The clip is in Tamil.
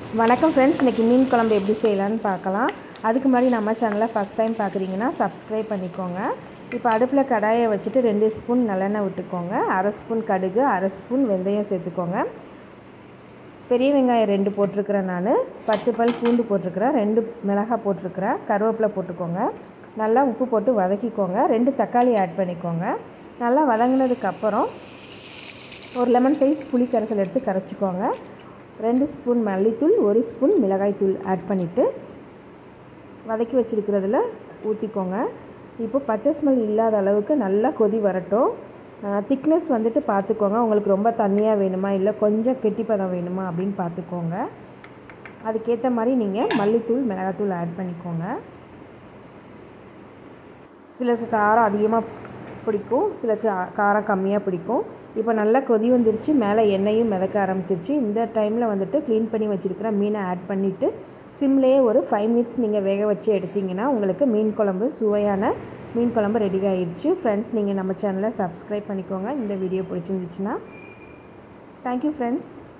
வணக்கம் ஃப்ரெண்ட்ஸ் இன்றைக்கி மீன் குழம்பு எப்படி செய்யலான்னு பார்க்கலாம் அதுக்கு முன்னாடி நம்ம சேனலை ஃபஸ்ட் டைம் பார்க்குறீங்கன்னா சப்ஸ்கிரைப் பண்ணிக்கோங்க இப்போ அடுப்பில் கடாயை வச்சுட்டு ரெண்டு ஸ்பூன் நல்லெண்ணெய் விட்டுக்கோங்க அரை ஸ்பூன் கடுகு அரை ஸ்பூன் வெந்தயம் சேர்த்துக்கோங்க பெரிய வெங்காயம் ரெண்டு போட்டிருக்கிறேன் நான் பத்து பல் பூண்டு போட்டிருக்கிறேன் ரெண்டு மிளகாய் போட்டிருக்கிறேன் கருவேப்பிலை போட்டுக்கோங்க நல்லா உப்பு போட்டு வதக்கிக்கோங்க ரெண்டு தக்காளி ஆட் பண்ணிக்கோங்க நல்லா வதங்கினதுக்கப்புறம் ஒரு லெமன் சைஸ் புளி கரைசல் எடுத்து கரைச்சிக்கோங்க ரெண்டு ஸ்பூன் மல்லித்தூள் ஒரு ஸ்பூன் மிளகாய்த்தூள் ஆட் பண்ணிவிட்டு வதக்கி வச்சுருக்கிறதுல ஊற்றிக்கோங்க இப்போ பச்சை ஸ்மெல் இல்லாத அளவுக்கு நல்லா கொதி வரட்டும் திக்னஸ் வந்துட்டு பார்த்துக்கோங்க உங்களுக்கு ரொம்ப தண்ணியாக வேணுமா இல்லை கொஞ்சம் கெட்டிப்பதம் வேணுமா அப்படின்னு பார்த்துக்கோங்க அதுக்கேற்ற மாதிரி நீங்கள் மல்லித்தூள் மிளகாத்தூள் ஆட் பண்ணிக்கோங்க சிலருக்கு காரம் அதிகமாக பிடிக்கும் சிலருக்கு காரம் கம்மியாக பிடிக்கும் இப்போ நல்லா கொதி வந்துருச்சு மேலே எண்ணெயும் மிதக்க ஆரம்பிச்சிருச்சு இந்த டைமில் வந்துட்டு க்ளீன் பண்ணி வச்சுருக்கிற மீனை ஆட் பண்ணிவிட்டு சிம்லேயே ஒரு ஃபைவ் மினிட்ஸ் நீங்கள் வேக வச்சு எடுத்திங்கன்னா உங்களுக்கு மீன் குழம்பு சுவையான மீன் குழம்பு ரெடி ஆகிடுச்சு ஃப்ரெண்ட்ஸ் நீங்கள் நம்ம சேனலை சப்ஸ்கிரைப் பண்ணிக்கோங்க இந்த வீடியோ பிடிச்சிருந்துச்சுன்னா தேங்க்யூ ஃப்ரெண்ட்ஸ்